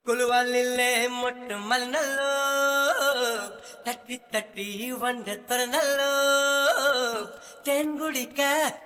ಕುಲುವಲ್ಲಿಲ್ಲೇ ಮೊಟ್ಟು ಮಲ್ನಲ್ಲೋ ತಟ್ಟಿ ತಟ್ಟಿ ಒಂಡ ತೊರನಲ್ಲೋ தென்குடிக்க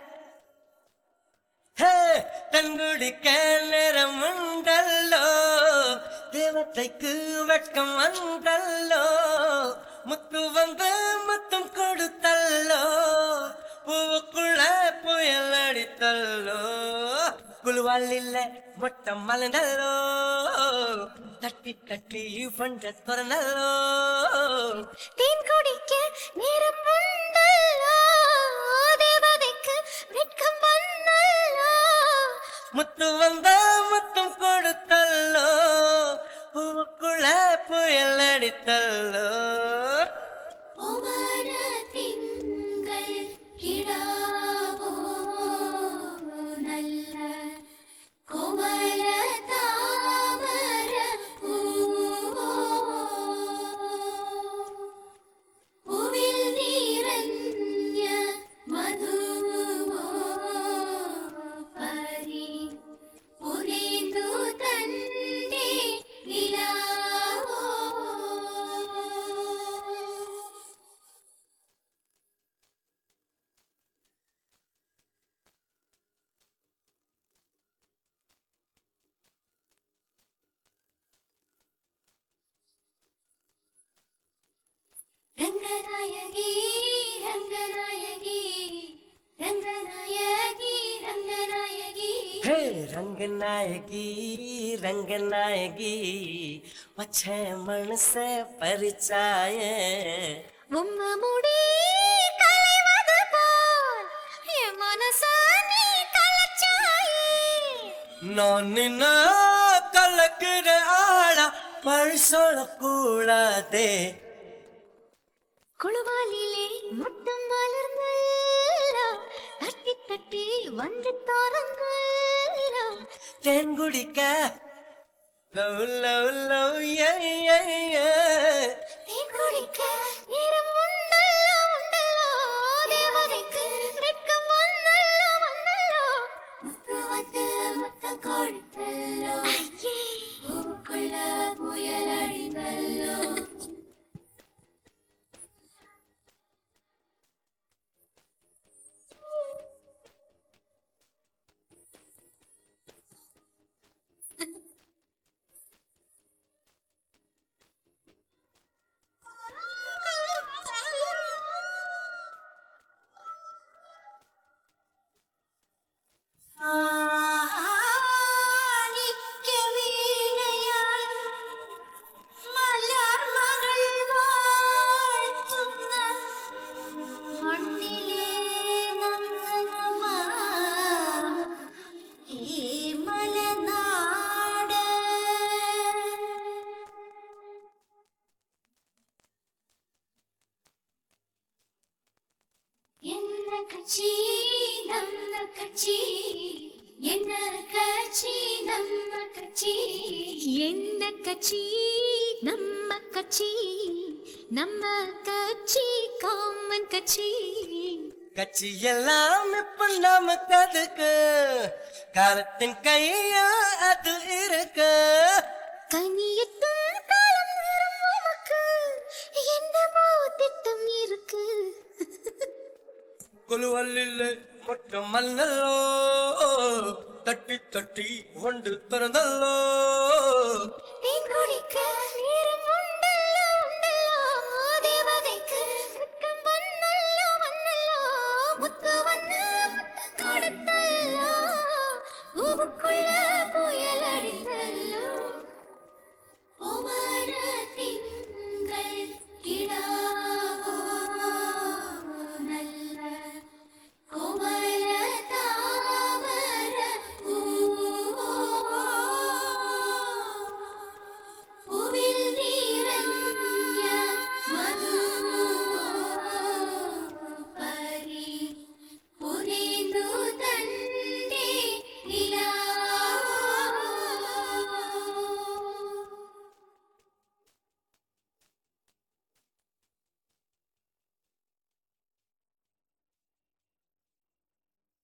ஹே தென்குடிக்க நேரம் உண்டல்லோ தேவத்தைக்கு வெட்கம் வந்தல்லோ முத்து வந்து முத்தம் கொடுத்தல்லோ பூவுக்குள்ள புயல் அடித்தல்லோ குழுவால் இல்ல மொட்டம் மலர்ந்தல்லோ தட்டி தட்டி பண்ற துறநல்லோ தேன் குடிக்க நேரம் உண்டல்லோ தேவதைக்கு வெட்கம் வந்தல்லோ முத்து வந்த முத்தம் கொடுத்தல்லோ பூவுக்குள்ள புயல் அடித்தல்லோ ஒவ்வொரு திங்கள் கிடாவோ நல்ல கோமல தாமர பூவோ பூவில் நீரஞ்ச மதுவோ பரி புரிந்து தந்தே நிலாவோ ரங்கநாயகி ரங்கநாயகி ரங்கநாயகி ரங்கநாயகி ஹே ரங்கநாயகி ரங்கநாயகி பச்சை மனச பரிச்சாய உம்ம முடி கலைவது போல் என் மனச நீ கலைச்சாயே நான் நின்ன கலக்குற ஆளா பழி சொல்லக்கூடாதே குழுவாலிலே முட்டம் மலர்ந்தல்லோ தட்டி தட்டி வந்து தோறங்கல்லோ தேன் குடிக்க லவ் லவ் லவ் ஏ ஏ ஏ தேன் குடிக்க நேரம் உண்டல்லோ உண்டல்லோ தேவதைக்கு வெட்கம் வந்தல்லோ வந்தல்லோ முத்து வந்து முத்தம் கொடுத்தல்லோ பூக்குள்ள புயல் அடித்தல்லோ ஆனிக்க வீணையால் மலர் மகள் வாழ்த்துന്ന மண்ணிலே நந்தனமா ഈ മലനാട് என்ன கட்சி நம்ம கட்சி என்ன கட்சி நம்ம கட்சி என்ன கட்சி நம்ம கட்சி நம்ம கட்சி காமன் கட்சி கட்சி எல்லாம் இப்ப நமக்கு அதுக்கு காலத்தின் கையா அது இருக்கு கனியத்தும் காலம் வரும் நமக்கு என்னமோ திட்டம் இருக்கு குழுவல்லில் மட்டும் மல்லோ தட்டி தட்டி ஒன்று திறந்தல்லோ